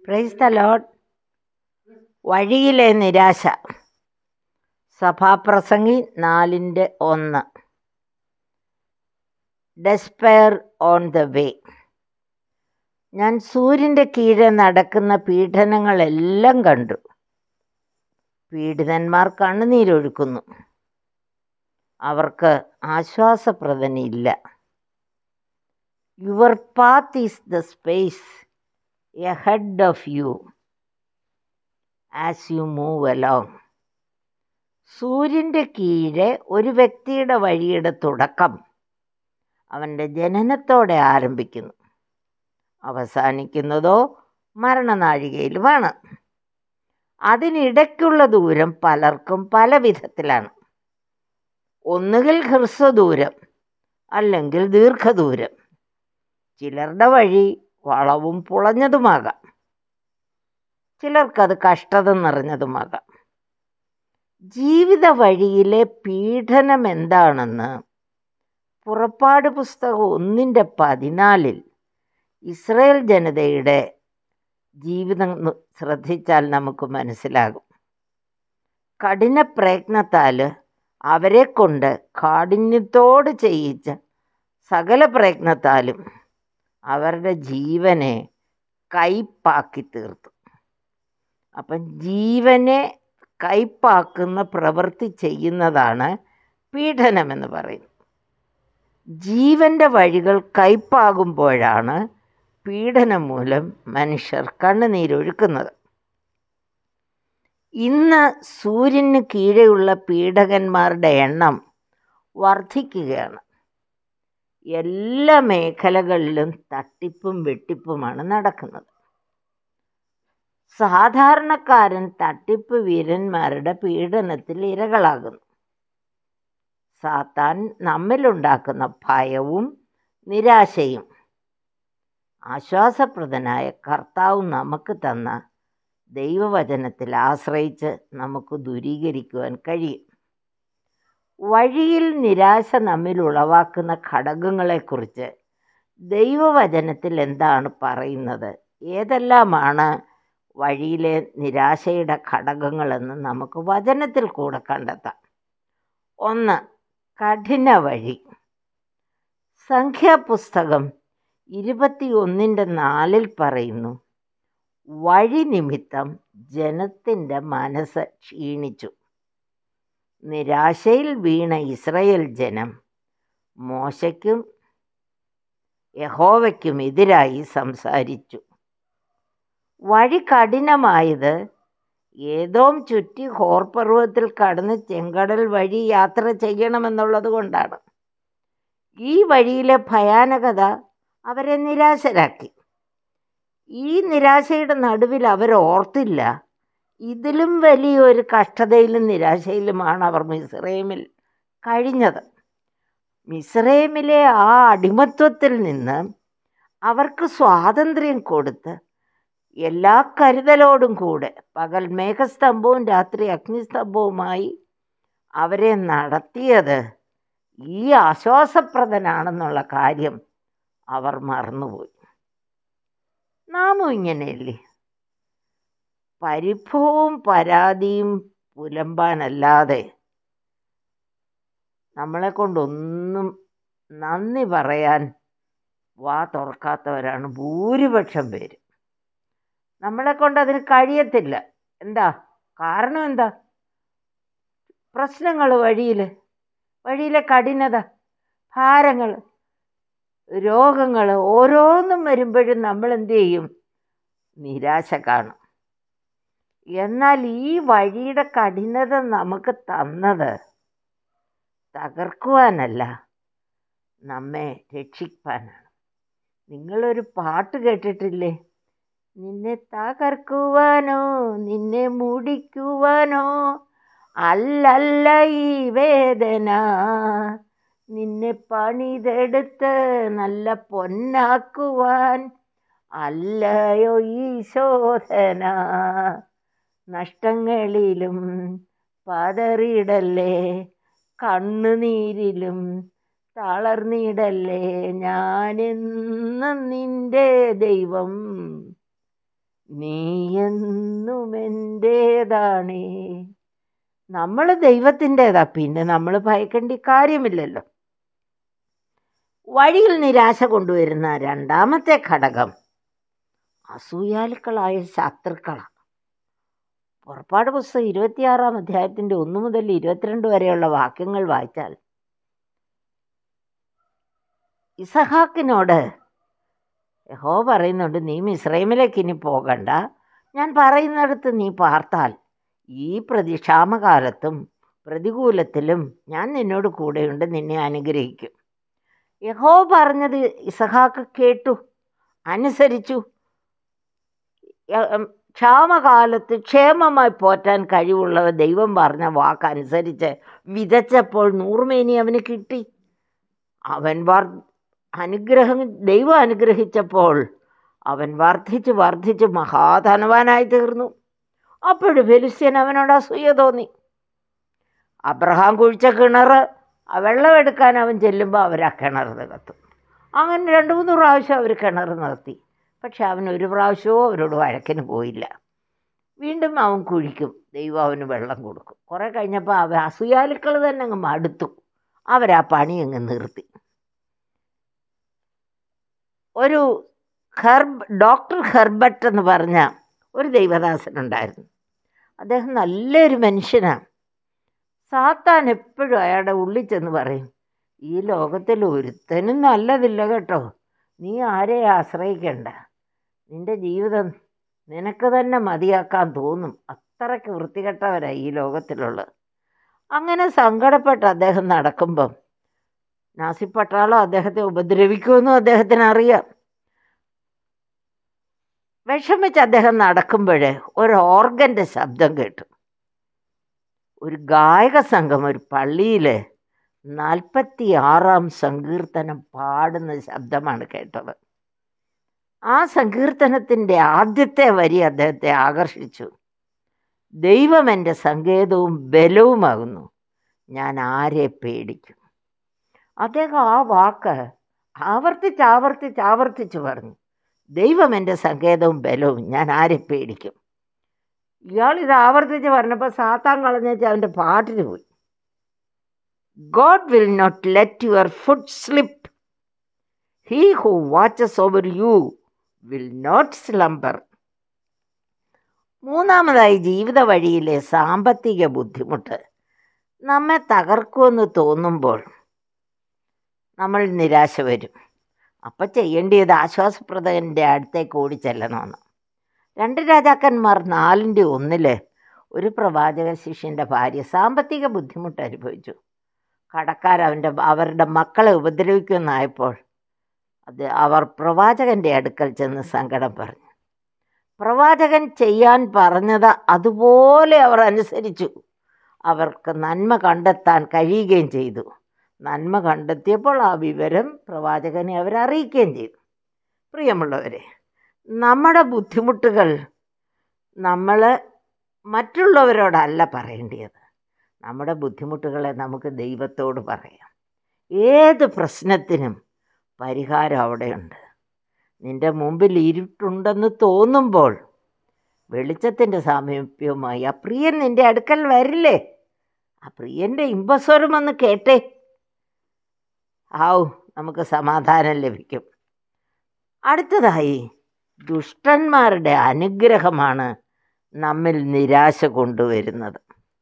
praise the load വഴിയിലെ നിരാശ സഭാപ്രസംഗി നാലിൻ്റെ ഒന്ന് ഡെസ്പയർ ഓൺ ദ വേ ഞാൻ സൂര്യൻ്റെ കീഴെ നടക്കുന്ന പീഡനങ്ങളെല്ലാം കണ്ടു പീഡിതന്മാർ കണ്ണുനീരൊഴുക്കുന്നു അവർക്ക് ആശ്വാസപ്രദനില്ല your path is the space ahead of you as you move along സൂര്യൻ്റെ കീഴെ ഒരു വ്യക്തിയുടെ വഴിയുടെ തുടക്കം അവൻ്റെ ജനനത്തോടെ ആരംഭിക്കുന്നു അവസാനിക്കുന്നതോ മരണനാഴികയിലുമാണ് അതിനിടയ്ക്കുള്ള ദൂരം പലർക്കും പല വിധത്തിലാണ് ഒന്നുകിൽ ഹ്രസ്വദൂരം അല്ലെങ്കിൽ ദീർഘദൂരം ചിലരുടെ വഴി വളവും പുളഞ്ഞതുമാകാം ചിലർക്കത് കഷ്ടത നിറഞ്ഞതുമാകാം ജീവിത വഴിയിലെ പീഡനം എന്താണെന്ന് പുറപ്പാട് പുസ്തകം ഒന്നിൻ്റെ പതിനാലിൽ ഇസ്രയേൽ ജനതയുടെ ജീവിതം ശ്രദ്ധിച്ചാൽ നമുക്ക് മനസ്സിലാകും കഠിന പ്രയത്നത്താൽ അവരെ കൊണ്ട് കാഠിന്യത്തോട് ചെയ്യിച്ച സകല പ്രയത്നത്താലും അവരുടെ ജീവനെ കയ്പാക്കി തീർത്തു അപ്പം ജീവനെ കയ്പാക്കുന്ന പ്രവൃത്തി ചെയ്യുന്നതാണ് പീഡനമെന്ന് പറയുന്നത് ജീവൻ്റെ വഴികൾ കയ്പാകുമ്പോഴാണ് പീഡനം മൂലം മനുഷ്യർ കണ്ണുനീരൊഴുക്കുന്നത് ഇന്ന് സൂര്യന് കീഴെയുള്ള പീഡകന്മാരുടെ എണ്ണം വർദ്ധിക്കുകയാണ് എല്ലാ മേഖലകളിലും തട്ടിപ്പും വെട്ടിപ്പുമാണ് നടക്കുന്നത് സാധാരണക്കാരൻ തട്ടിപ്പ് വീരന്മാരുടെ പീഡനത്തിൽ ഇരകളാകുന്നു സാത്താൻ നമ്മിലുണ്ടാക്കുന്ന ഭയവും നിരാശയും ആശ്വാസപ്രദനായ കർത്താവ് നമുക്ക് തന്ന ദൈവവചനത്തിൽ ആശ്രയിച്ച് നമുക്ക് ദൂരീകരിക്കുവാൻ കഴിയും വഴിയിൽ നിരാശ നമ്മിൽ ഉളവാക്കുന്ന ഘടകങ്ങളെക്കുറിച്ച് ദൈവവചനത്തിൽ എന്താണ് പറയുന്നത് ഏതെല്ലാമാണ് വഴിയിലെ നിരാശയുടെ ഘടകങ്ങളെന്ന് നമുക്ക് വചനത്തിൽ കൂടെ കണ്ടെത്താം ഒന്ന് കഠിന വഴി സംഖ്യാപുസ്തകം ഇരുപത്തി ഒന്നിൻ്റെ നാലിൽ പറയുന്നു വഴി നിമിത്തം ജനത്തിൻ്റെ മനസ്സ് ക്ഷീണിച്ചു നിരാശയിൽ വീണ ഇസ്രയേൽ ജനം മോശയ്ക്കും യഹോവയ്ക്കും എതിരായി സംസാരിച്ചു വഴി കഠിനമായത് ഏതോം ചുറ്റി ഹോർപർവ്വത്തിൽ കടന്ന് ചെങ്കടൽ വഴി യാത്ര ചെയ്യണമെന്നുള്ളത് കൊണ്ടാണ് ഈ വഴിയിലെ ഭയാനകത അവരെ നിരാശരാക്കി ഈ നിരാശയുടെ നടുവിൽ അവർ ഓർത്തില്ല ഇതിലും വലിയൊരു കഷ്ടതയിലും നിരാശയിലുമാണ് അവർ മിസ്രൈമിൽ കഴിഞ്ഞത് മിസ്രൈമിലെ ആ അടിമത്വത്തിൽ നിന്ന് അവർക്ക് സ്വാതന്ത്ര്യം കൊടുത്ത് എല്ലാ കരുതലോടും കൂടെ പകൽ മേഘസ്തംഭവും രാത്രി അഗ്നിസ്തംഭവുമായി അവരെ നടത്തിയത് ഈ ആശ്വാസപ്രദനാണെന്നുള്ള കാര്യം അവർ മറന്നുപോയി നാമും ഇങ്ങനെയല്ലേ പരിഭവവും പരാതിയും പുലമ്പാനല്ലാതെ നമ്മളെ കൊണ്ടൊന്നും നന്ദി പറയാൻ വാ തുറക്കാത്തവരാണ് ഭൂരിപക്ഷം പേര് നമ്മളെ കൊണ്ട് അതിന് കഴിയത്തില്ല എന്താ കാരണം എന്താ പ്രശ്നങ്ങൾ വഴിയിൽ വഴിയിലെ കഠിനത ഭാരങ്ങൾ രോഗങ്ങൾ ഓരോന്നും വരുമ്പോഴും നമ്മൾ എന്ത് ചെയ്യും നിരാശ കാണും എന്നാൽ ഈ വഴിയുടെ കഠിനത നമുക്ക് തന്നത് തകർക്കുവാനല്ല നമ്മെ രക്ഷിക്കാനാണ് നിങ്ങളൊരു പാട്ട് കേട്ടിട്ടില്ലേ നിന്നെ തകർക്കുവാനോ നിന്നെ മുടിക്കുവാനോ അല്ലല്ല ഈ വേദന നിന്നെ പണിതെടുത്ത് നല്ല പൊന്നാക്കുവാൻ അല്ലയോ ഈ ശോധന നഷ്ടങ്ങളിലും പതറിയിടല്ലേ കണ്ണുനീരിലും തളർന്നിടല്ലേ ഞാനെന്നും നിന്റെ ദൈവം നീ എന്നും എൻ്റേതാണേ നമ്മൾ ദൈവത്തിൻ്റെതാ പിന്നെ നമ്മൾ ഭയക്കേണ്ട കാര്യമില്ലല്ലോ വഴിയിൽ നിരാശ കൊണ്ടുവരുന്ന രണ്ടാമത്തെ ഘടകം അസൂയാലുക്കളായ ശത്രുക്കളാണ് പുറപ്പാട് പുസ്തകം ഇരുപത്തിയാറാം അധ്യായത്തിൻ്റെ ഒന്ന് മുതൽ ഇരുപത്തിരണ്ട് വരെയുള്ള വാക്യങ്ങൾ വായിച്ചാൽ ഇസഹാക്കിനോട് യഹോ പറയുന്നുണ്ട് നീ മിശ്രൈമിലേക്ക് ഇനി പോകണ്ട ഞാൻ പറയുന്നിടത്ത് നീ പാർത്താൽ ഈ പ്രതി ക്ഷാമകാലത്തും പ്രതികൂലത്തിലും ഞാൻ നിന്നോട് കൂടെയുണ്ട് നിന്നെ അനുഗ്രഹിക്കും യഹോ പറഞ്ഞത് ഇസഹാക്ക് കേട്ടു അനുസരിച്ചു യ- ഉം, ക്ഷാമകാലത്ത് ക്ഷേമമായി പോറ്റാൻ കഴിവുള്ളവ ദൈവം പറഞ്ഞ വാക്കനുസരിച്ച് വിതച്ചപ്പോൾ നൂറുമേനി അവന് കിട്ടി അവൻ വർ അനുഗ്രഹം ദൈവം അനുഗ്രഹിച്ചപ്പോൾ അവൻ വർദ്ധിച്ച് വർദ്ധിച്ച് മഹാധനവാനായി തീർന്നു അപ്പോഴും ഫെലിസ്ത്യൻ അവനോട് അസൂയ തോന്നി അബ്രഹാം കുഴിച്ച കിണർ ആ വെള്ളമെടുക്കാൻ അവൻ ചെല്ലുമ്പോൾ അവർ ആ കിണർ നികത്തും അങ്ങനെ രണ്ട് മൂന്ന് പ്രാവശ്യം അവർ കിണർ നിർത്തി പക്ഷെ അവൻ ഒരു പ്രാവശ്യവും അവരോട് വഴക്കിന് പോയില്ല വീണ്ടും അവൻ കുഴിക്കും ദൈവം അവന് വെള്ളം കൊടുക്കും കുറേ കഴിഞ്ഞപ്പോൾ അവ അസൂയാലുക്കൾ തന്നെ അങ്ങ് മടുത്തു അവരാ പണി അങ്ങ് നിർത്തി ഒരു ഹെർബ് ഡോക്ടർ ഹെർബർട്ട് എന്ന് പറഞ്ഞ ഒരു ദൈവദാസനുണ്ടായിരുന്നു അദ്ദേഹം നല്ലൊരു മനുഷ്യനാണ് സാത്താൻ എപ്പോഴും അയാളുടെ ഉള്ളിൽ ചെന്ന് പറയും ഈ ലോകത്തിൽ ഒരുത്തനും നല്ലതില്ല കേട്ടോ നീ ആരെയും ആശ്രയിക്കണ്ട നിന്റെ ജീവിതം നിനക്ക് തന്നെ മതിയാക്കാൻ തോന്നും അത്രയ്ക്ക് വൃത്തികെട്ടവരാണ് ഈ ലോകത്തിലുള്ളത് അങ്ങനെ സങ്കടപ്പെട്ട് അദ്ദേഹം നടക്കുമ്പം നാസി പട്ടാളം അദ്ദേഹത്തെ ഉപദ്രവിക്കുമെന്നും അദ്ദേഹത്തിന് അറിയാം വിഷമിച്ച് അദ്ദേഹം നടക്കുമ്പോൾ ഒരു ഓർഗൻ്റെ ശബ്ദം കേട്ടു ഒരു ഗായക സംഘം ഒരു പള്ളിയിൽ നാൽപ്പത്തി ആറാം സങ്കീർത്തനം പാടുന്ന ശബ്ദമാണ് കേട്ടത് ആ സങ്കീർത്തനത്തിൻ്റെ ആദ്യത്തെ വരി അദ്ദേഹത്തെ ആകർഷിച്ചു ദൈവം എൻ്റെ സങ്കേതവും ബലവുമാകുന്നു ഞാൻ ആരെ പേടിക്കും അദ്ദേഹം ആ വാക്ക് ആവർത്തിച്ച് ആവർത്തിച്ച് ആവർത്തിച്ച് പറഞ്ഞു ദൈവം എൻ്റെ സങ്കേതവും ബലവും ഞാൻ ആരെ പേടിക്കും ഇയാൾ ഇത് ആവർത്തിച്ച് പറഞ്ഞപ്പോൾ സാത്താൻ കളഞ്ഞേച്ച് അവൻ്റെ പാട്ടിന് പോയി God will not let your foot slip he who watches over you will not slumber മൂന്നാമതായി ജീവിത വഴിയിലെ സാമ്പത്തിക ബുദ്ധിമുട്ട് നമ്മെ തകർക്കുമെന്ന് തോന്നുമ്പോൾ നമ്മൾ നിരാശ വരും അപ്പം ചെയ്യേണ്ടത് ആശ്വാസപ്രദകൻ്റെ അടുത്തേക്ക് ഓടി ചെല്ലണമെന്ന് രണ്ട് രാജാക്കന്മാർ നാലിൻ്റെ ഒന്നില് ഒരു പ്രവാചക ശിഷ്യൻ്റെ ഭാര്യ സാമ്പത്തിക ബുദ്ധിമുട്ട് അനുഭവിച്ചു കടക്കാർ അവൻ്റെ അവരുടെ മക്കളെ ഉപദ്രവിക്കുമെന്നായപ്പോൾ അത് അവർ പ്രവാചകൻ്റെ അടുക്കൽ ചെന്ന് സങ്കടം പറഞ്ഞു പ്രവാചകൻ ചെയ്യാൻ പറഞ്ഞത് അതുപോലെ അവർ അനുസരിച്ചു അവർക്ക് നന്മ കണ്ടെത്താൻ കഴിയുകയും ചെയ്തു നന്മ കണ്ടെത്തിയപ്പോൾ ആ വിവരം പ്രവാചകനെ അവർ അറിയിക്കുകയും ചെയ്തു പ്രിയമുള്ളവരെ നമ്മുടെ ബുദ്ധിമുട്ടുകൾ നമ്മൾ മറ്റുള്ളവരോടല്ല പറയേണ്ടത് നമ്മുടെ ബുദ്ധിമുട്ടുകളെ നമുക്ക് ദൈവത്തോട് പറയാം ഏത് പ്രശ്നത്തിനും പരിഹാരം അവിടെയുണ്ട് നിന്റെ മുമ്പിൽ ഇരുട്ടുണ്ടെന്ന് തോന്നുമ്പോൾ വെളിച്ചത്തിൻ്റെ സാമീപ്യവുമായി ആ പ്രിയൻ നിന്റെ അടുക്കൽ വരില്ലേ ആ പ്രിയൻ്റെ ഇമ്പസ്വരം ഒന്ന് കേട്ടേ ആവു നമുക്ക് സമാധാനം ലഭിക്കും അടുത്തതായി ദുഷ്ടന്മാരുടെ അനുഗ്രഹമാണ് നമ്മിൽ നിരാശ കൊണ്ടുവരുന്നത്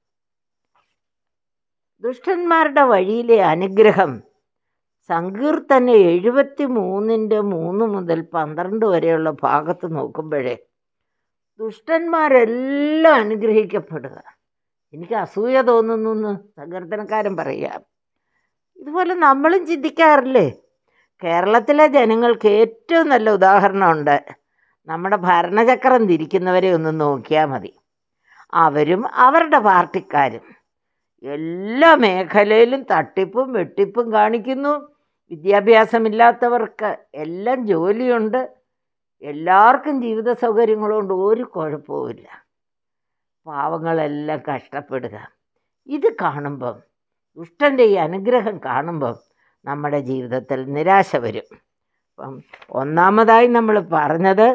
ദുഷ്ടന്മാരുടെ വഴിയിലെ അനുഗ്രഹം സങ്കീർത്തന എഴുപത്തി മൂന്നിൻ്റെ മൂന്ന് മുതൽ പന്ത്രണ്ട് വരെയുള്ള ഭാഗത്ത് നോക്കുമ്പോഴേ ദുഷ്ടന്മാരെല്ലാം അനുഗ്രഹിക്കപ്പെടുക എനിക്ക് അസൂയ തോന്നുന്നു എന്ന് സങ്കീർത്തനക്കാരൻ പറയാം ഇതുപോലെ നമ്മളും ചിന്തിക്കാറില്ലേ കേരളത്തിലെ ജനങ്ങൾക്ക് ഏറ്റവും നല്ല ഉദാഹരണമുണ്ട് നമ്മുടെ ഭരണചക്രം തിരിക്കുന്നവരെ ഒന്ന് നോക്കിയാൽ മതി അവരും അവരുടെ പാർട്ടിക്കാരും എല്ലാ മേഖലയിലും തട്ടിപ്പും വെട്ടിപ്പും കാണിക്കുന്നു വിദ്യാഭ്യാസമില്ലാത്തവർക്ക് എല്ലാം ജോലിയുണ്ട് എല്ലാവർക്കും ജീവിത സൗകര്യങ്ങളുണ്ട് ഒരു കുഴപ്പവുമില്ല പാവങ്ങളെല്ലാം കഷ്ടപ്പെടുക ഇത് കാണുമ്പം ദുഷ്ടൻ്റെ ഈ അനുഗ്രഹം കാണുമ്പം നമ്മുടെ ജീവിതത്തിൽ നിരാശ വരും അപ്പം ഒന്നാമതായി നമ്മൾ പറഞ്ഞത്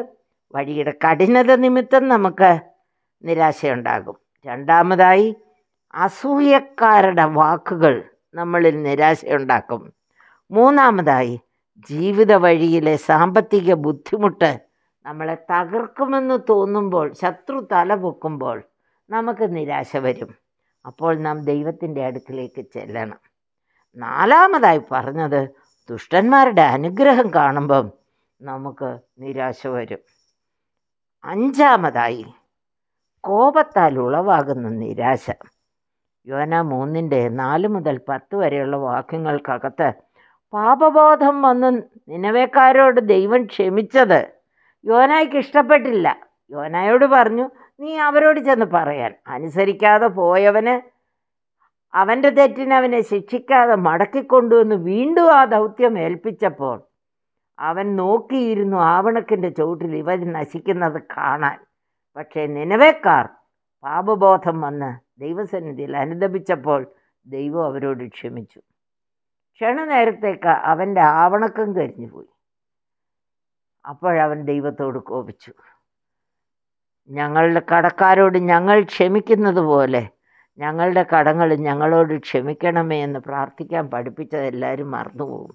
വഴിയുടെ കഠിനത നിമിത്തം നമുക്ക് നിരാശയുണ്ടാകും രണ്ടാമതായി അസൂയക്കാരുടെ വാക്കുകൾ നമ്മളിൽ നിരാശയുണ്ടാക്കും മൂന്നാമതായി ജീവിത വഴിയിലെ സാമ്പത്തിക ബുദ്ധിമുട്ട് നമ്മളെ തകർക്കുമെന്ന് തോന്നുമ്പോൾ ശത്രു തല പൊക്കുമ്പോൾ നമുക്ക് നിരാശ വരും അപ്പോൾ നാം ദൈവത്തിൻ്റെ അടുക്കിലേക്ക് ചെല്ലണം നാലാമതായി പറഞ്ഞത് ദുഷ്ടന്മാരുടെ അനുഗ്രഹം കാണുമ്പം നമുക്ക് നിരാശ വരും അഞ്ചാമതായി കോപത്താൽ ഉളവാകുന്ന നിരാശ യോന മൂന്നിൻ്റെ നാല് മുതൽ പത്ത് വരെയുള്ള വാക്യങ്ങൾക്കകത്ത് പാപബോധം വന്ന് നിലവേക്കാരോട് ദൈവം ക്ഷമിച്ചത് യോനായ്ക്ക് ഇഷ്ടപ്പെട്ടില്ല യോനായോട് പറഞ്ഞു നീ അവരോട് ചെന്ന് പറയാൻ അനുസരിക്കാതെ പോയവന് അവൻ്റെ തെറ്റിന് അവനെ ശിക്ഷിക്കാതെ മടക്കിക്കൊണ്ടുവന്ന് വീണ്ടും ആ ദൗത്യം ഏൽപ്പിച്ചപ്പോൾ അവൻ നോക്കിയിരുന്നു ആവണക്കിൻ്റെ ചുവട്ടിൽ ഇവർ നശിക്കുന്നത് കാണാൻ പക്ഷേ നിലവേക്കാർ പാപബോധം വന്ന് ദൈവസന്നിധിയിൽ അനുദപിച്ചപ്പോൾ ദൈവം അവരോട് ക്ഷമിച്ചു ക്ഷണനേരത്തേക്ക് അവൻ്റെ ആവണക്കം കരിഞ്ഞുപോയി അപ്പോഴവൻ ദൈവത്തോട് കോപിച്ചു ഞങ്ങളുടെ കടക്കാരോട് ഞങ്ങൾ ക്ഷമിക്കുന്നത് പോലെ ഞങ്ങളുടെ കടങ്ങൾ ഞങ്ങളോട് ക്ഷമിക്കണമേ എന്ന് പ്രാർത്ഥിക്കാൻ പഠിപ്പിച്ചത് എല്ലാവരും മറന്നുപോകും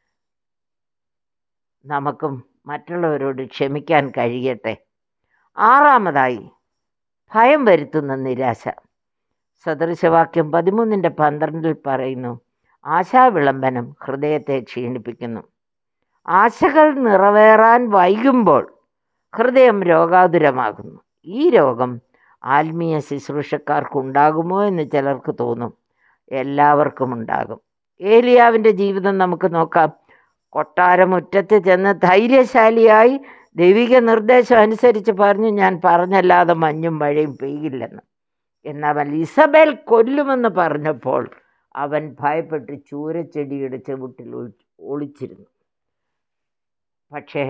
നമുക്കും മറ്റുള്ളവരോട് ക്ഷമിക്കാൻ കഴിയട്ടെ ആറാമതായി ഭയം വരുത്തുന്ന നിരാശ സദൃശവാക്യം പതിമൂന്നിൻ്റെ പന്ത്രണ്ടിൽ പറയുന്നു ആശാവിളംബനം ഹൃദയത്തെ ക്ഷീണിപ്പിക്കുന്നു ആശകൾ നിറവേറാൻ വൈകുമ്പോൾ ഹൃദയം രോഗാതുരമാകുന്നു ഈ രോഗം ആത്മീയ ശുശ്രൂഷക്കാർക്കുണ്ടാകുമോ എന്ന് ചിലർക്ക് തോന്നും എല്ലാവർക്കും ഉണ്ടാകും ഏലിയാവിൻ്റെ ജീവിതം നമുക്ക് നോക്കാം കൊട്ടാരമുറ്റത്ത് ചെന്ന് ധൈര്യശാലിയായി ദൈവിക നിർദ്ദേശം അനുസരിച്ച് പറഞ്ഞു ഞാൻ പറഞ്ഞല്ലാതെ മഞ്ഞും മഴയും പെയ്യില്ലെന്ന് എന്നാൽ ഇസബേൽ കൊല്ലുമെന്ന് പറഞ്ഞപ്പോൾ അവൻ ഭയപ്പെട്ട് ചൂരച്ചെടിയുടെ ചുവട്ടിൽ ഒളി- ഒളിച്ചിരുന്നു പക്ഷേ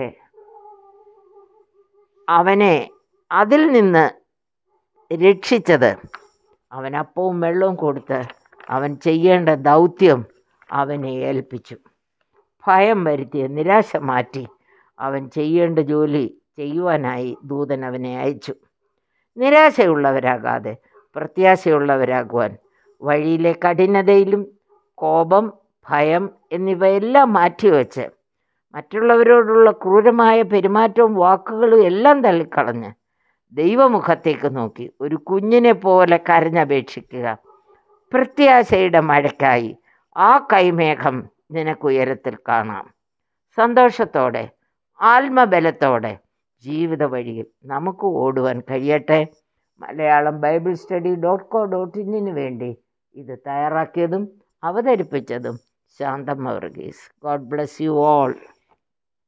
അവനെ അതിൽ നിന്ന് രക്ഷിച്ചത് അവൻ അപ്പവും വെള്ളവും കൊടുത്ത് അവൻ ചെയ്യേണ്ട ദൗത്യം അവനെ ഏൽപ്പിച്ചു ഭയം വരുത്തിയ നിരാശ മാറ്റി അവൻ ചെയ്യേണ്ട ജോലി ചെയ്യുവാനായി ദൂതൻ അവനെ അയച്ചു നിരാശയുള്ളവരാകാതെ പ്രത്യാശയുള്ളവരാകുവാൻ വഴിയിലെ കഠിനതയിലും കോപം ഭയം എന്നിവയെല്ലാം മാറ്റിവെച്ച് മറ്റുള്ളവരോടുള്ള ക്രൂരമായ പെരുമാറ്റവും വാക്കുകളും എല്ലാം തള്ളിക്കളഞ്ഞ് ദൈവമുഖത്തേക്ക് നോക്കി ഒരു കുഞ്ഞിനെ പോലെ കരഞ്ഞപേക്ഷിക്കുക പ്രത്യാശയുടെ മഴയ്ക്കായി ആ കൈമേഘം നിനക്കുയരത്തിൽ കാണാം സന്തോഷത്തോടെ ആത്മബലത്തോടെ ജീവിത വഴിയിൽ നമുക്ക് ഓടുവാൻ കഴിയട്ടെ Malayalam Bible study dot co dot ഇന്നിന് വേണ്ടി ഇത് തയ്യാറാക്കിയതും അവതരിപ്പിച്ചതും Shantham Varghese God bless you all